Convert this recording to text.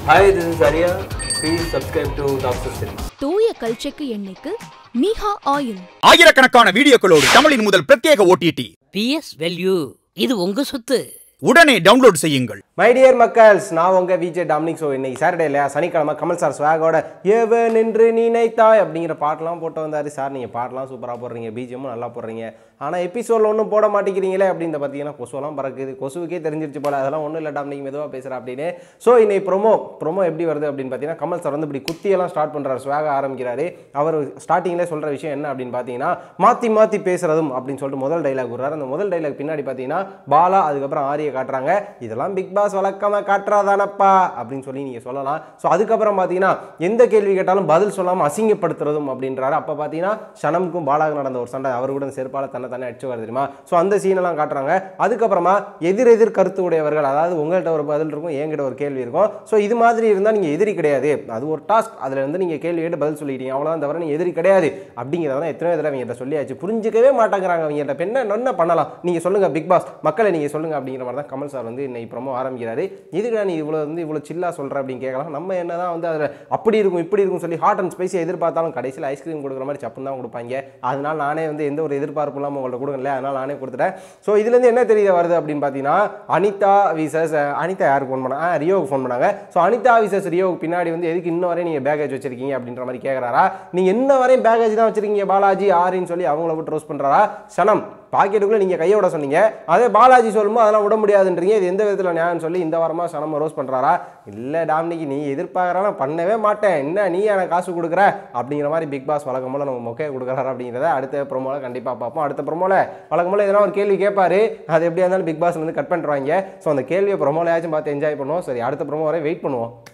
Hi, this is Arya. Please subscribe to Doctor City. தூய கல்ச்செக்கு எண்ணெய்க்கு மீஹா oil ஆயிரக்கணக்கான வீடியோக்களோடு தமிழின் முதல் பிரத்யேக ஓடிடி பிஎஸ் வெல்யூ இது உங்க சொத்து உடனே டவுன்லோட் செய்யுங்கள் மை டியர் மக்கள்ஸ் நான் உங்க விஜய் டாமினிக் ஸோ இன்னைக்கு சாட்டர்டே இல்லையா சனிக்கிழமை கமல் சார் ஸ்வாகோட ஏவன் என்று நினைத்தாய் அப்படிங்கிற பாட்டெல்லாம் போட்டு வந்தாரு சார் நீங்கள் பாட்டெல்லாம் சூப்பராக போடுறீங்க பிஜிஎம்மும் நல்லா போடுறீங்க ஆனால் எபிசோடில் ஒன்றும் போட மாட்டேங்கிறீங்களே அப்படின்னு பார்த்தீங்கன்னா கொசுவெல்லாம் பறக்குது கொசுவுக்கே தெரிஞ்சிருச்சு போல அதெல்லாம் ஒன்றும் இல்லை டாமினிக் மெதுவாக பேசுகிறேன் அப்படின்னு ஸோ இன்னைக்கு ப்ரோமோ ப்ரோமோ எப்படி வருது அப்படின்னு பார்த்தீங்கன்னா கமல் சார் வந்து இப்படி குத்தியெல்லாம் ஸ்டார்ட் பண்ணுறாரு ஸ்வாக ஆரம்பிக்கிறாரு அவர் ஸ்டார்டிங்கில் சொல்கிற விஷயம் என்ன அப்படின்னு பார்த்தீங்கன்னா மாற்றி மாற்றி பேசுகிறதும் அப்படின்னு சொல்லிட்டு முதல் டைலாக் விடுறாரு அந்த முதல் டைலாக் பின்னாடி பார்த்தீங்கன்னா பாலா அதுக்கப்புறம் ஆரியை காட்டுறாங்க இதெல்லாம் பிக் பாஸ் வழக்கமாக காட்டுறாதானப்பா அப்படின்னு சொல்லி நீங்கள் சொல்லலாம் ஸோ அதுக்கப்புறம் பார்த்தீங்கன்னா எந்த கேள்வி கேட்டாலும் பதில் சொல்லாமல் அசிங்கப்படுத்துறதும் அப்படின்றாரு அப்போ பார்த்தீங்கன்னா சனமுக்கும் பாலாவுக்கும் நடந்த ஒரு சண்டை அவர் கூட செருப்பால தன்னை தானே அடிச்சு வருது தெரியுமா ஸோ அந்த சீனெல்லாம் காட்டுறாங்க அதுக்கப்புறமா எதிர் எதிர் கருத்து உடையவர்கள் அதாவது உங்கள்கிட்ட ஒரு பதில் இருக்கும் என்கிட்ட ஒரு கேள்வி இருக்கும் ஸோ இது மாதிரி இருந்தால் நீங்கள் எதிரி கிடையாது அது ஒரு டாஸ்க் அதில் வந்து நீங்கள் கேள்வி கேட்டு பதில் சொல்லிட்டீங்க அவ்வளோதான் தவிர நீங்கள் எதிரி கிடையாது அப்படிங்கிறத எத்தனை தடவை அவங்ககிட்ட சொல்லியாச்சு புரிஞ்சிக்கவே மாட்டேங்கிறாங்க அவங்ககிட்ட இப்ப என்ன என்ன பண்ணலாம் நீங்கள் சொல்லுங்கள் பிக் பாஸ் மக்களை நீங்கள் சொல்லுங்கள் அப்படிங்கிற மாதிரி தான் கமல் சார் வந்து இன்னைக்கு ப்ரோமோ ஆரம்பிக்கிறாரு இதுக்கு நீ இவ்வளோ வந்து இவ்வளோ சில்லா சொல்கிற அப்படின்னு கேட்கலாம் நம்ம என்ன தான் வந்து அதில் அப்படி இருக்கும் இப்படி இருக்கும் சொல்லி ஹாட் அண்ட் ஸ்பைசி எதிர்பார்த்தாலும் கடைசியில் ஐஸ்கிரீம் கொடுக்குற மாதிரி சப்புன்னு தான் கொடுப்பாங்க அதனால நானே வந்து எந்த ஒரு எதிர்பார்ப்பு இல்லாமல் உங்கள்ட்ட கொடுக்கல அதனால நானே கொடுத்துட்டேன் ஸோ இதுலேருந்து என்ன தெரிய வருது அப்படின்னு பார்த்தீங்கன்னா அனிதா விசஸ் அனிதா யாருக்கு ஃபோன் பண்ணாங்க ஆ, ரியோவுக்கு ஃபோன் பண்ணாங்க ஸோ அனிதா விசஸ் ரியோவுக்கு பின்னாடி வந்து எதுக்கு இன்ன வரையும் நீங்கள் பேகேஜ் வச்சிருக்கீங்க அப்படின்ற மாதிரி கேட்குறாரா நீங்கள் இன்ன வரையும் பேகேஜ் தான் வச்சிருக்கீங்க பாலாஜி ஆரின்னு சொல்லி அவங்கள விட்டு ரோஸ் பண்ணுறாரா சனம் பாக்கெட்டுக்குள்ளே நீங்கள் கையை விட சொன்னீங்க அதே பாலாஜி சொல்லும்போது அதெல்லாம் விட முடியாதுன்றீங்க இது எந்த விதத்தில் நியாயம்னு சொல்லி இந்த வாரமாக சனம் ரோஸ் பண்ணுறாரா இல்லை டாமினிக்கு நீ எதிர்பார்க்குறானா பண்ணவே மாட்டேன் என்ன நீ எனக்கு காசு கொடுக்குற அப்படிங்கிற மாதிரி பிக் பாஸ் வழக்கம் போல் நம்ம மொக்கையை கொடுக்குறாரு அப்படிங்கிறத அடுத்த ப்ரோமோவில் கண்டிப்பாக பார்ப்போம் அடுத்த ப்ரோமோவில் வழக்கம் போல் எதனா ஒரு கேள்வி கேட்பாரு அது எப்படியா இருந்தாலும் பிக் பாஸ் வந்து கட் பண்ணுறாங்க ஸோ அந்த கேள்வியை ப்ரோமோலையாச்சும் பார்த்து என்ஜாய் பண்ணுவோம் சரி அடுத்த ப்ரோமோ வரை வெயிட் பண்ணுவோம்